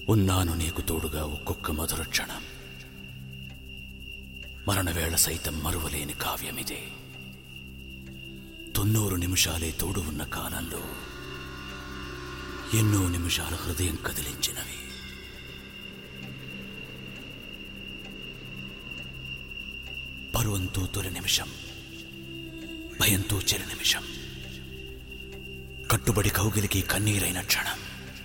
ఉన్నాను నీకు తోడుగా ఒక్కొక్క మధుర క్షణం మరణవేళ సైతం మరువలేని కావ్యమిదే తొన్నూరు నిమిషాలే తోడు ఉన్న కాలంలో ఎన్నో నిమిషాల హృదయం కదిలించినవి పరువంతో తొలి నిమిషం భయంతో చెరి నిమిషం కట్టుబడి కౌగిలికి కన్నీరైన క్షణం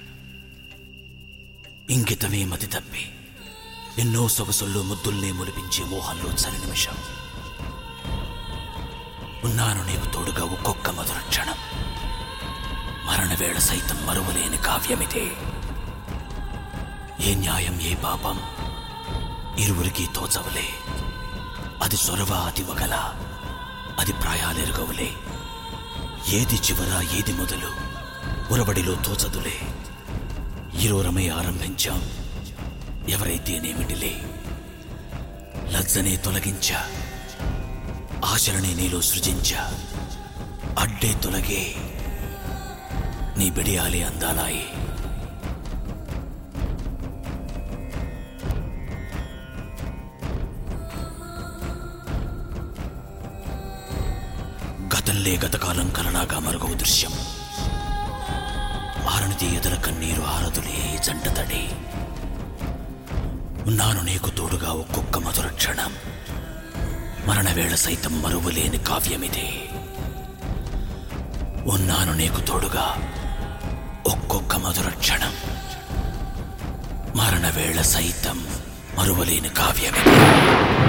ఇంగితమే మతి తప్పి ఎన్నో సొగసుల్లో ముద్దుల్నే ములిపించే మోహంలో చలి నిమిషం ఉన్నాను నీకు తోడుగా ఒక్కొక్క మధుర క్షణం మరణవేళ సైతం మరువలేని కావ్యమిదే ఏ న్యాయం ఏ పాపం ఇరువురికి తోచవలే అది సొరవ అది వగల అది ప్రాయాలెరుగవులే ఏది చివర ఏది మొదలు ఉరబడిలో తోచదులే ఇరువురమై ఆరంభించాం ఎవరైతేనేమిటిలే లజ్జనే తొలగించా ఆశలనే నీలో సృజించా అడ్డే తొలగే నీ బిడియాలి అందాలాయి గతంలే గతకాలం కలలాగా మరుగవు దృశ్యం ఆరణిది ఎదల కన్నీరు ఆరదులే జంట తడి ఉన్నాను నీకు తోడుగా ఒక్కొక్క మధుర క్షణం మరణవేళ సైతం మరువలేని కావ్యమిదే ఉన్నాను నీకు తోడుగా ఒక్కొక్క మధుర క్షణం మరణవేళ సైతం మరువలేని కావ్యమిదే